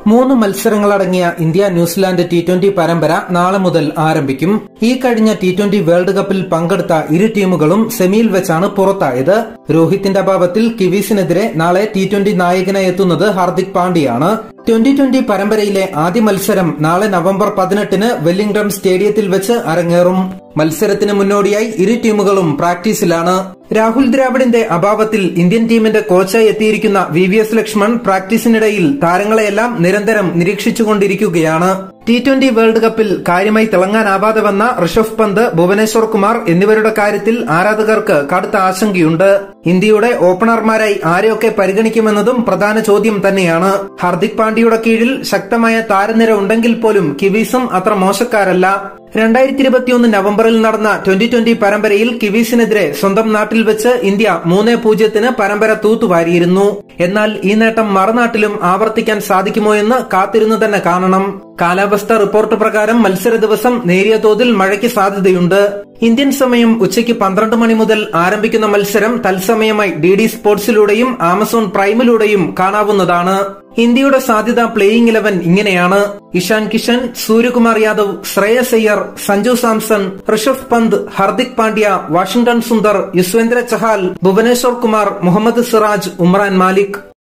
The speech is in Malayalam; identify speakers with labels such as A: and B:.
A: മൂന്ന് മത്സരങ്ങളടങ്ങിയ ഇന്ത്യ ന്യൂസിലാൻഡ് ടി ട്വന്റി പരമ്പര നാളെ മുതൽ ആരംഭിക്കും ഈ കഴിഞ്ഞ ടി ട്വന്റി വേൾഡ് കപ്പിൽ പങ്കെടുത്ത ഇരു ടീമുകളും സെമിയിൽ വെച്ചാണ് പുറത്തായത് രോഹിത്തിന്റെ അഭാവത്തിൽ കിവീസിനെതിരെ നാളെ ടി ട്വന്റി നായകനായി എത്തുന്നത് ഹാർദിക് പാണ്ഡ്യയാണ് ട്വന്റി ട്വന്റി പരമ്പരയിലെ ആദ്യ മത്സരം നാളെ നവംബർ പതിനെട്ടിന് വെല്ലിംഗ്ടൺ സ്റ്റേഡിയത്തിൽ വെച്ച് അരങ്ങേറും മത്സരത്തിന് മുന്നോടിയായി ഇരു ടീമുകളും പ്രാക്ടീസിലാണ് രാഹുൽ ദ്രാവിഡിന്റെ അഭാവത്തിൽ ഇന്ത്യൻ ടീമിന്റെ കോച്ചായി എത്തിയിരിക്കുന്ന വി വി എസ് ലക്ഷ്മൺ പ്രാക്ടീസിനിടയിൽ താരങ്ങളെയെല്ലാം നിരന്തരം നിരീക്ഷിച്ചുകൊണ്ടിരിക്കുകയാണ് ടി ട്വന്റി വേൾഡ് കപ്പിൽ കാര്യമായി തിളങ്ങാനാവാതെ വന്ന ഋഷഭ് പന്ത് ഭുവനേശ്വർ കുമാർ എന്നിവരുടെ കാര്യത്തിൽ ആരാധകർക്ക് കടുത്ത ആശങ്കയുണ്ട് ഇന്ത്യയുടെ ഓപ്പണർമാരായി ആരെയൊക്കെ പരിഗണിക്കുമെന്നതും പ്രധാന ചോദ്യം തന്നെയാണ് ഹാർദിക് പാണ്ഡ്യയുടെ കീഴിൽ ശക്തമായ താരനിര ഉണ്ടെങ്കിൽ പോലും കിവീസും അത്ര മോശക്കാരല്ല രണ്ടായിരത്തി ഇരുപത്തിയൊന്ന് നവംബറിൽ നടന്ന ട്വന്റി ട്വന്റി പരമ്പരയിൽ കിവീസിനെതിരെ സ്വന്തം നാട്ടിൽ വെച്ച് ഇന്ത്യ മൂന്ന് പൂജ്യത്തിന് പരമ്പര തൂത്തുവാരിയിരുന്നു എന്നാൽ ഈ നേട്ടം മറുനാട്ടിലും ആവർത്തിക്കാൻ സാധിക്കുമോ എന്ന് കാത്തിരുന്നു തന്നെ കാണണം കാലാവസ്ഥ റിപ്പോർട്ട് പ്രകാരം മത്സര ദിവസം നേരിയ തോതിൽ മഴയ്ക്ക് സാധ്യതയുണ്ട് ഇന്ത്യൻ സമയം ഉച്ചയ്ക്ക് പന്ത്രണ്ട് മണി മുതൽ ആരംഭിക്കുന്ന മത്സരം തത്സമയമായി ഡി ഡി സ്പോർട്സിലൂടെയും ആമസോൺ പ്രൈമിലൂടെയും കാണാവുന്നതാണ് ഇന്ത്യയുടെ സാധ്യത പ്ലേയിംഗ് ഇലവൻ ഇങ്ങനെയാണ് ഇഷാൻ കിഷൻ സൂര്യകുമാർ യാദവ് ശ്രേയസ് അയ്യർ സഞ്ജു സാംസൺ ഋഷഭ് പന്ത് ഹർദിക് പാണ്ഡ്യ വാഷിംഗ്ടൺ സുന്ദർ യുസ്വേന്ദ്ര ചഹാൽ ഭുവനേശ്വർ കുമാർ മുഹമ്മദ് സിറാജ് ഉമ്രാൻ മാലിക്